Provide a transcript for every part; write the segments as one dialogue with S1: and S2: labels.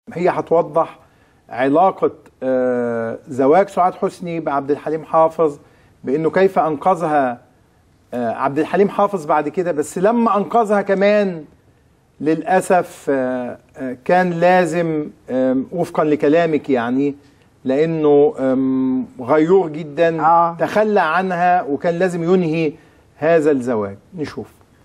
S1: هي هتوضح علاقة آه، زواج سعاد حسني بعبد الحليم حافظ بأنه كيف أنقذها آه، عبد الحليم حافظ بعد كده بس لما أنقذها كمان للأسف آه، آه، كان لازم آم، وفقا لكلامك يعني لأنه آم، غيور جدا
S2: آه.
S1: تخلى عنها وكان لازم ينهي هذا الزواج نشوف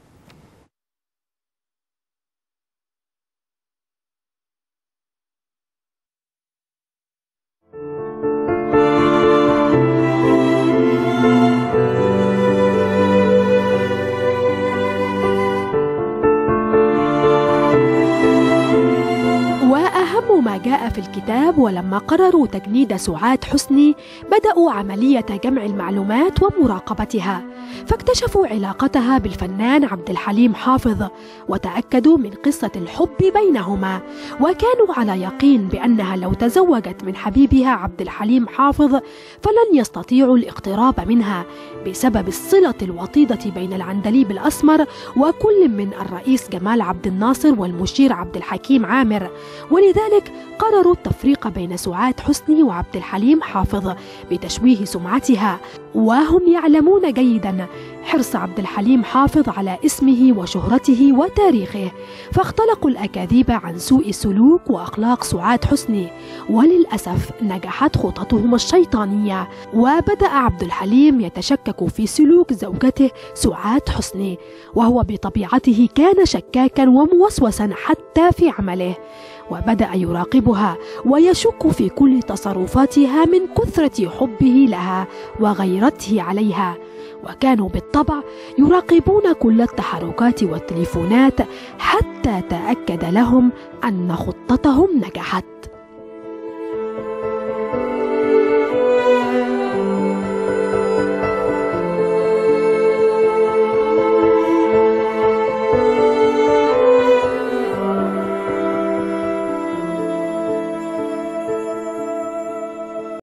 S3: وأهم ما جاء في الكتاب ولما قرروا تجنيد سعاد حسني بدأوا عملية جمع المعلومات ومراقبتها فاكتشفوا علاقتها بالفنان عبد الحليم حافظ وتأكدوا من قصة الحب بينهما وكانوا على يقين بأنها لو تزوجت من حبيبها عبد الحليم حافظ فلن يستطيعوا الاقتراب منها بسبب الصلة الوطيدة بين العندليب الأسمر وكل من الرئيس جمال عبد الناصر والمشير عبد الحكيم عامر ولذلك قرروا التفريق بين سعاد حسني وعبد الحليم حافظ بتشويه سمعتها وهم يعلمون جيدا حرص عبد الحليم حافظ على اسمه وشهرته وتاريخه فاختلقوا الأكاذيب عن سوء سلوك وأخلاق سعاد حسني وللأسف نجحت خططهم الشيطانية وبدأ عبد الحليم يتشكك في سلوك زوجته سعاد حسني وهو بطبيعته كان شكاكا وموسوسا حتى في عمله وبدا يراقبها ويشك في كل تصرفاتها من كثره حبه لها وغيرته عليها وكانوا بالطبع يراقبون كل التحركات والتليفونات حتى تاكد لهم ان خطتهم نجحت